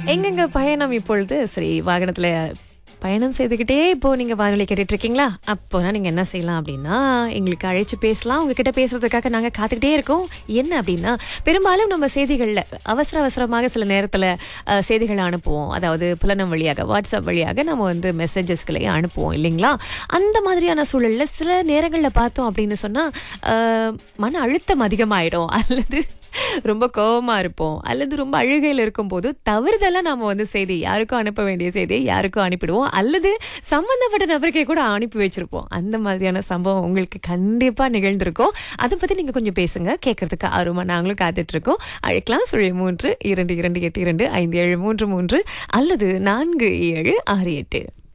எங்கெங்க பயணம் இப்பொழுது சரி வாகனத்துல பயணம் செய்துக்கிட்டே இப்போ நீங்க வானொலி கேட்டுட்டு இருக்கீங்களா அப்போனா நீங்க என்ன செய்யலாம் அப்படின்னா எங்களுக்கு அழைச்சு பேசலாம் உங்ககிட்ட பேசுறதுக்காக நாங்க காத்துக்கிட்டே இருக்கோம் என்ன அப்படின்னா பெரும்பாலும் நம்ம செய்திகள்ல அவசர அவசரமாக சில நேரத்துல அஹ், செய்திகளை அனுப்புவோம் அதாவது புலனம் வழியாக வாட்ஸ்அப் வழியாக நம்ம வந்து மெசேஜஸ்களை அனுப்புவோம் இல்லைங்களா அந்த மாதிரியான சூழல்ல சில நேரங்கள்ல பார்த்தோம் அப்படின்னு சொன்னா அஹ், மன அழுத்தம் அதிகமாயிடும் அல்லது ரொம்ப கோவமா இருப்போம் அல்லது ரொம்ப அழுகையில் இருக்கும்போது தவறுதலா நாம வந்து செய்தி யாருக்கும் அனுப்ப வேண்டிய செய்தியை யாருக்கும் அனுப்பிடுவோம் அல்லது சம்பந்தப்பட்ட நபருக்கே கூட அனுப்பி வச்சிருப்போம் அந்த மாதிரியான சம்பவம் உங்களுக்கு கண்டிப்பா நிகழ்ந்திருக்கும் அதை பத்தி நீங்க கொஞ்சம் பேசுங்க கேட்கறதுக்கு ஆர்வமா நாங்களும் காத்துட்டு இருக்கோம் அழைக்கலாம் சுழி மூன்று இரண்டு இரண்டு எட்டு இரண்டு ஐந்து ஏழு மூன்று மூன்று அல்லது நான்கு ஏழு ஆறு எட்டு